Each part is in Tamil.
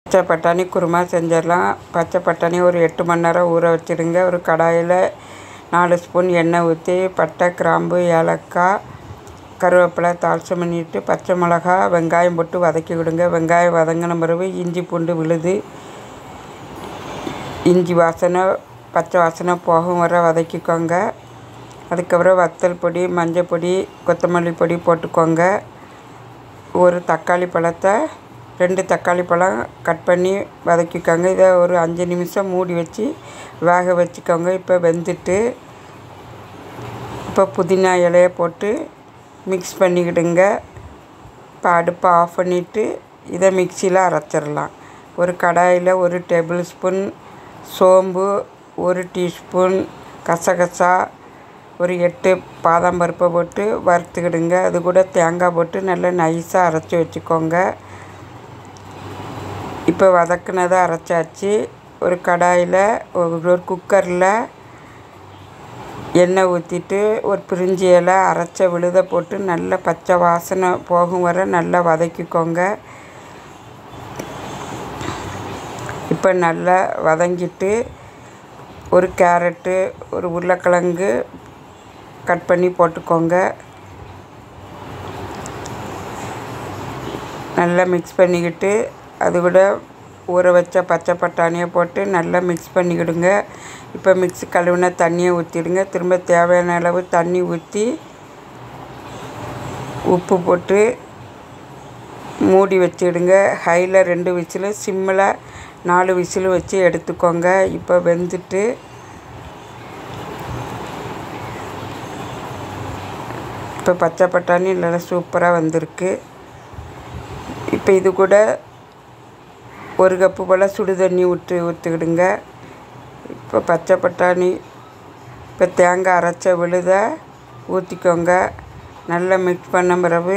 பச்சை பட்டாணி குருமா செஞ்சிடலாம் பச்சை பட்டாணி ஒரு எட்டு மணி நேரம் ஊற வச்சுடுங்க ஒரு கடாயில் நாலு ஸ்பூன் எண்ணெய் ஊற்றி பட்டை கிராம்பு ஏலக்காய் கருவேப்பிலை தாளிச்சம் பண்ணிட்டு பச்சை மிளகா வெங்காயம் போட்டு வதக்கி விடுங்க வெங்காயம் வதங்கின பிறகு இஞ்சி பூண்டு விழுது இஞ்சி வாசனை பச்சை வாசனை போகும் வர வதக்கிக்கோங்க அதுக்கப்புறம் வத்தல் பொடி மஞ்சள் பொடி கொத்தமல்லி பொடி போட்டுக்கோங்க ஒரு தக்காளி பழத்தை ரெண்டு தக்காளி பழம் கட் பண்ணி வதக்கிக்கோங்க இதை ஒரு அஞ்சு நிமிஷம் மூடி வச்சு வேக வச்சுக்கோங்க இப்போ வெந்துட்டு இப்போ புதினா இலையை போட்டு மிக்ஸ் பண்ணிக்கிடுங்க இப்போ அடுப்பை ஆஃப் பண்ணிவிட்டு இதை மிக்சியில் அரைச்சிடலாம் ஒரு கடாயில் ஒரு டேபிள் ஸ்பூன் சோம்பு ஒரு டீஸ்பூன் கசகசா ஒரு எட்டு பாதாம் பருப்பை போட்டு வறுத்துக்கிடுங்க அது கூட தேங்காய் போட்டு நல்லா நைஸாக அரைச்சி வச்சுக்கோங்க இப்போ வதக்குனதை அரைச்சாச்சு ஒரு கடாயில் ஒரு குக்கரில் எண்ணெய் ஊற்றிட்டு ஒரு பிரிஞ்சி இலை அரைச்ச விழுதை போட்டு நல்லா பச்சை வாசனை போகும் வர நல்லா வதக்கிக்கோங்க இப்போ நல்லா வதங்கிட்டு ஒரு கேரட்டு ஒரு உருளைக்கிழங்கு கட் பண்ணி போட்டுக்கோங்க நல்லா மிக்ஸ் பண்ணிக்கிட்டு அது கூட ஊற வச்ச பச்சை பட்டாணியை போட்டு நல்லா மிக்ஸ் பண்ணிக்கிடுங்க இப்போ மிக்ஸி கழுவின தண்ணியை ஊற்றிடுங்க திரும்ப தேவையான அளவு தண்ணி ஊற்றி உப்பு போட்டு மூடி வச்சிடுங்க ஹையில் ரெண்டு விசிலு சிம்மில் நாலு விசிலு வச்சு எடுத்துக்கோங்க இப்போ வெந்துட்டு இப்போ பச்சை பட்டாணி நல்லா சூப்பராக வந்திருக்கு இப்போ இது கூட ஒரு கப்பு போல் சுடு தண்ணி விட்டு ஊற்றிக்கிடுங்க இப்போ பச்சை பட்டாணி இப்போ தேங்காய் அரைச்ச விழுத ஊற்றிக்கோங்க நல்லா மிக்ஸ் பண்ண பிறகு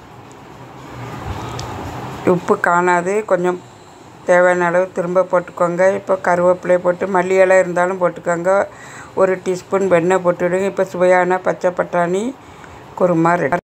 உப்பு காணாது கொஞ்சம் தேவையான அளவு திரும்ப போட்டுக்கோங்க இப்போ கருவேப்பிலையை போட்டு மல்லி இலை இருந்தாலும் போட்டுக்கோங்க ஒரு டீஸ்பூன் வெண்ணெய் போட்டுவிடுங்க இப்போ சுவையான பச்சை பட்டாணி குருமா ரெடி